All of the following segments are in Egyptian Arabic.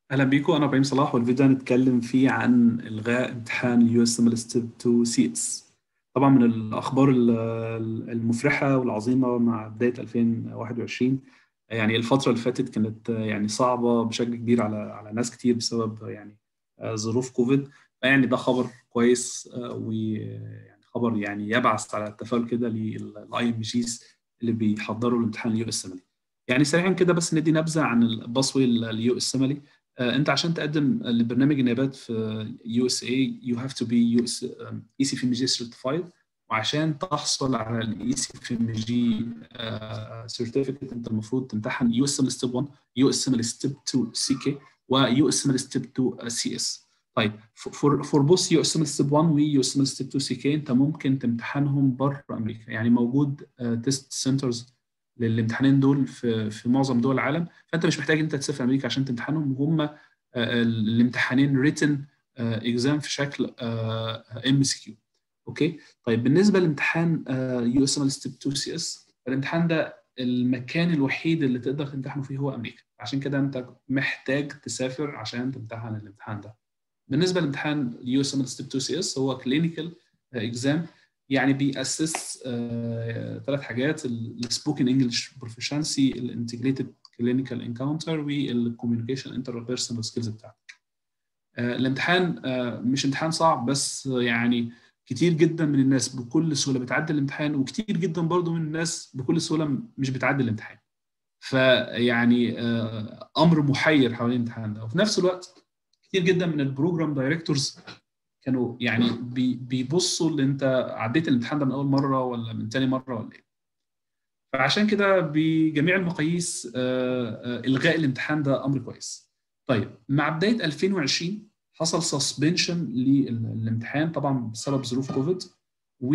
اهلا بيكم انا ابراهيم صلاح والفيديو هنتكلم فيه عن الغاء امتحان اليو اس ام ال ستيب 2 سي اس طبعا من الاخبار ال- المفرحه والعظيمه مع بدايه 2021 يعني الفتره اللي فاتت كانت يعني صعبه بشكل كبير على على ناس كتير بسبب يعني ظروف كوفيد يعني ده خبر كويس ويعني خبر يعني يبعث على التفاؤل كده للاي ام جيز اللي بيحضروا الامتحان اليو اس ام يعني سريعا كده بس ندي نبذه عن الباسوي اليو اس ام انت عشان تقدم لبرنامج النيابات في يو اس اي يو هاف تو بي يو اس اي سي في ام جي سيرتيفايد وعشان تحصل على الاي سي في ام جي سيرتيفيكت انت المفروض تمتحن يو اس ام ستيب 1 يو اس ام ستيب 2 سي كي ويو اس ام ستيب 2 سي اس طيب فور فور بوث يو اس ام ستيب 1 ويو اس ام ستيب 2 سي كي انت ممكن تمتحنهم بره امريكا يعني موجود تيست سنترز للامتحانين دول في في معظم دول العالم فانت مش محتاج انت تسافر امريكا عشان تمتحنهم وهم الامتحانين ريتن اكزام في شكل ام اس كيو اوكي طيب بالنسبه لامتحان يو اس ام ستيب 2 سي اس الامتحان ده المكان الوحيد اللي تقدر تمتحنه فيه هو امريكا عشان كده انت محتاج تسافر عشان تمتحن الامتحان ده بالنسبه لامتحان يو اس ام ستيب 2 سي اس هو كلينيكال اكزام يعني بيأسس ثلاث حاجات السبوكن انجلش بروفيشنسي الانتجريتد كلينيكال انكاونتر والكوميونيكيشن انتر بيرسونال سكيلز بتاعتك آه الامتحان آه مش امتحان صعب بس يعني كتير جدا من الناس بكل سهوله بتعدي الامتحان وكتير جدا برضو من الناس بكل سهوله مش بتعدي الامتحان فيعني آه امر محير حوالين الامتحان ده وفي نفس الوقت كتير جدا من البروجرام دايركتورز كانوا يعني بي بيبصوا اللي انت عديت الامتحان ده من اول مره ولا من تاني مره ولا ايه فعشان كده بجميع المقاييس الغاء الامتحان ده امر كويس طيب مع بدايه 2020 حصل سسبنشن للامتحان طبعا بسبب ظروف كوفيد و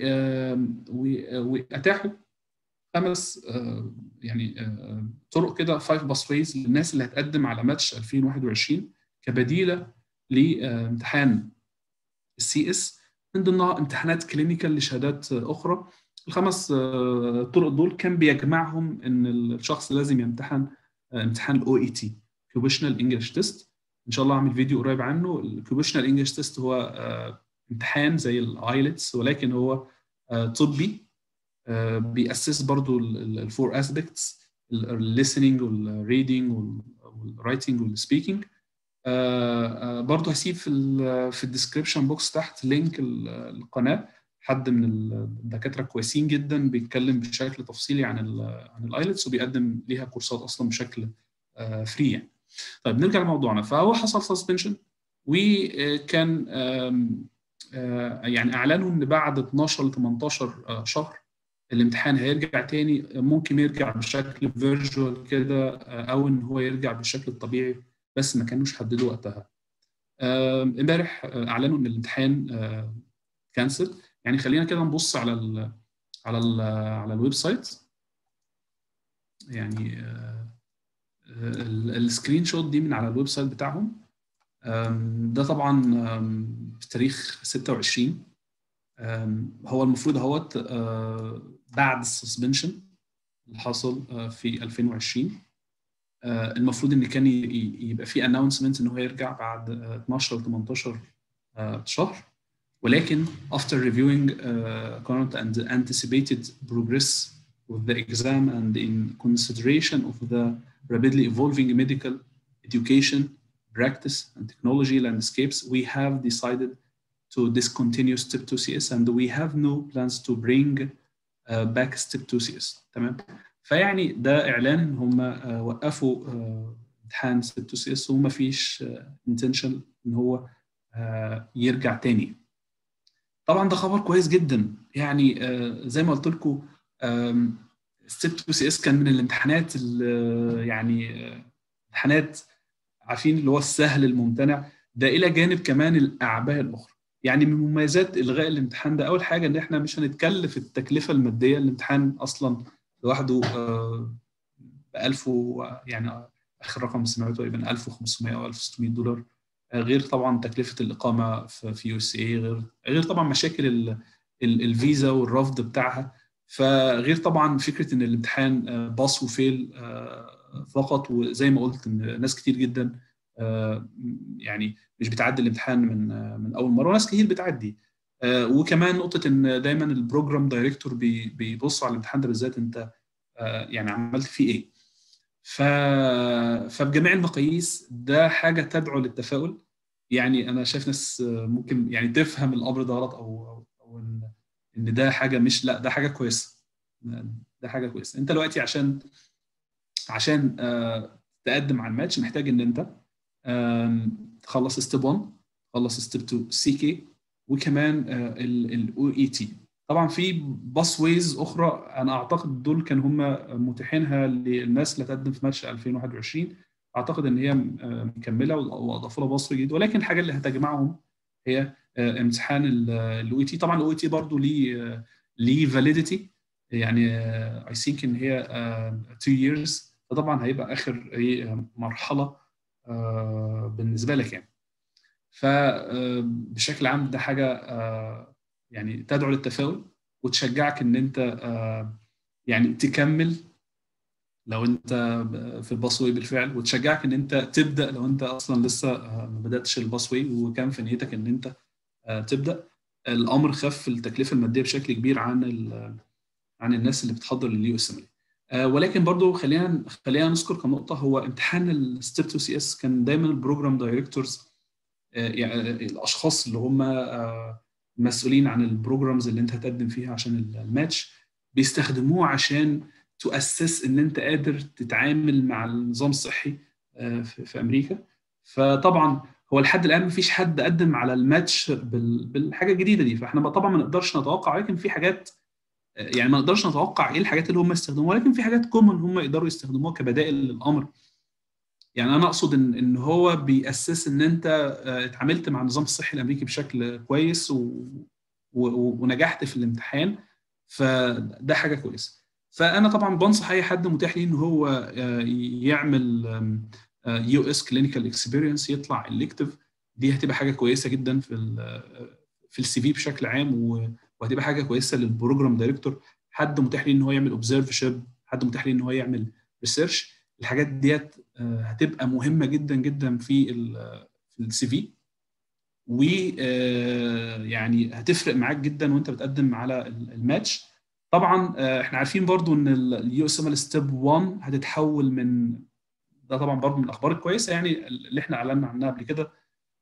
واتاحوا خمس يعني طرق كده فايف باسويز للناس اللي هتقدم على ماتش 2021 كبديله لامتحان السي اس من ضمنها امتحانات كلينيكال لشهادات اخرى الخمس طرق دول كان بيجمعهم ان الشخص لازم يمتحن امتحان الاو اي تي كوبيشنال انجلش تيست ان شاء الله اعمل فيديو قريب عنه الكوبيشنال انجلش تيست هو امتحان زي الايلتس ولكن هو طبي بيأسس برضو الفور اسبيكتس الليسننج والريدنج والرايتنج والسبيكينج آه آه برضه هسيب في ال في الديسكربشن بوكس تحت لينك القناه حد من الدكاتره كويسين جدا بيتكلم بشكل تفصيلي عن ال عن الايلتس وبيقدم ليها كورسات اصلا بشكل آه فري يعني. طيب نرجع لموضوعنا فهو حصل سسبنشن وكان يعني اعلنوا ان بعد 12 ل 18 شهر الامتحان هيرجع تاني ممكن يرجع بشكل فيرجوال كده او ان هو يرجع بالشكل الطبيعي بس ما كانوش حددوا وقتها امبارح اعلنوا ان الامتحان كانسل يعني خلينا كده نبص على ال على ال على الويب سايت يعني السكرين شوت دي من على الويب سايت بتاعهم ده طبعا بتاريخ 26 هو المفروض اهوت بعد السسبنشن اللي حصل في 2020 المفروض ان كان يبقى في اناونسمنت ان هو يرجع بعد 12 ل 18 شهر ولكن after reviewing uh, current and anticipated progress with the exam and in consideration of the rapidly evolving medical education practice and technology landscapes we have decided to discontinue step 2 CS and we have no plans to bring uh, back step 2 CS تمام فيعني ده اعلان ان هم وقفوا امتحان 6 سي اس وما فيش انتنشن ان هو يرجع تاني طبعا ده خبر كويس جدا يعني زي ما قلت لكم ستيب 2 سي اس كان من الامتحانات اللي يعني امتحانات عارفين اللي هو السهل الممتنع ده الى جانب كمان الاعباء الاخرى يعني من مميزات الغاء الامتحان ده اول حاجه ان احنا مش هنتكلف التكلفه الماديه الامتحان اصلا لوحده ب 1000 يعني اخر رقم سمعته تقريبا 1500 او 1600 دولار غير طبعا تكلفه الاقامه في يو اس اي غير غير طبعا مشاكل الفيزا والرفض بتاعها فغير طبعا فكره ان الامتحان باص وفيل فقط وزي ما قلت ان ناس كتير جدا يعني مش بتعدي الامتحان من من اول مره وناس كتير بتعدي وكمان نقطه ان دايما البروجرام دايركتور بيبص على الامتحان ده بالذات انت يعني عملت فيه ايه ف... فبجميع المقاييس ده حاجه تدعو للتفاؤل يعني انا شايف ناس ممكن يعني تفهم الامر ده غلط او او, أو ان ان ده حاجه مش لا ده حاجه كويسه ده حاجه كويسه انت دلوقتي عشان عشان تقدم على الماتش محتاج ان انت تخلص ستيب 1 تخلص ستيب 2 سي كي وكمان الاو اي تي طبعا في باس ويز اخرى انا اعتقد دول كان هم متيحينها للناس اللي تقدم في ماتش 2021 اعتقد ان هي مكمله واضافوا لها باص جديد ولكن الحاجه اللي هتجمعهم هي امتحان الاو اي تي طبعا الاو اي تي برضه ليه ليه فاليديتي يعني اي ثينك ان هي 2 years فطبعا هيبقى اخر مرحله بالنسبه لك يعني فبشكل عام ده حاجه يعني تدعو للتفاؤل وتشجعك ان انت يعني تكمل لو انت في الباسوي بالفعل وتشجعك ان انت تبدا لو انت اصلا لسه ما بداتش الباسوي وكان في نيتك ان انت تبدا الامر خف التكلفه الماديه بشكل كبير عن عن الناس اللي بتحضر لليو اس ام ولكن برضو خلينا خلينا نذكر كنقطه هو امتحان الستيب 2 سي اس كان دايما البروجرام دايركتورز يعني الاشخاص اللي هم مسؤولين عن البروجرامز اللي انت هتقدم فيها عشان الماتش بيستخدموه عشان تؤسس ان انت قادر تتعامل مع النظام الصحي في امريكا فطبعا هو لحد الان مفيش حد قدم على الماتش بالحاجه الجديده دي فاحنا طبعا ما نقدرش نتوقع ولكن في حاجات يعني ما نقدرش نتوقع ايه الحاجات اللي هم يستخدموها ولكن في حاجات كومن هم يقدروا يستخدموها كبدائل للامر يعني انا اقصد ان ان هو بيأسس ان انت اتعاملت مع النظام الصحي الامريكي بشكل كويس و... و... ونجحت في الامتحان فده حاجه كويسه فانا طبعا بنصح اي حد متاح ليه ان هو يعمل يو اس كلينيكال اكسبيرينس يطلع الكتيف دي هتبقى حاجه كويسه جدا في ال في السي في بشكل عام وهتبقى حاجه كويسه للبروجرام دايركتور حد متاح ليه ان هو يعمل اوبزرفشيب حد متاح ليه ان هو يعمل ريسيرش الحاجات ديت هتبقى مهمه جدا جدا في في السي في و يعني هتفرق معاك جدا وانت بتقدم على الماتش طبعا احنا عارفين برضو ان اليو اس ام ال ستيب 1 هتتحول من ده طبعا برضو من الاخبار الكويسه يعني اللي احنا اعلنا عنها قبل كده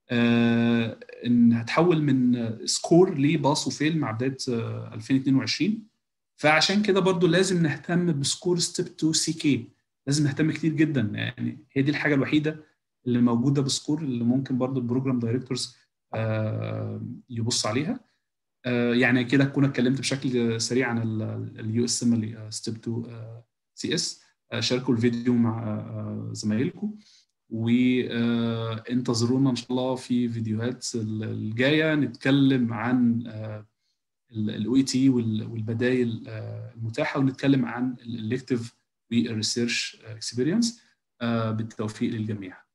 ان هتحول من سكور لباص وفيل مع بدايه 2022 فعشان كده برضو لازم نهتم بسكور ستيب 2 سي كي لازم نهتم كتير جدا يعني هي دي الحاجه الوحيده اللي موجوده بسكور اللي ممكن برضو البروجرام دايركتورز يبص عليها يعني كده اكون اتكلمت بشكل سريع عن اليو اس ام ستيب 2 سي اس شاركوا الفيديو مع زمايلكم وانتظرونا ان شاء الله في فيديوهات الجايه نتكلم عن الاو اي تي والبدائل المتاحه ونتكلم عن الالكتيف والريسيرش اكسبيرينس بالتوفيق للجميع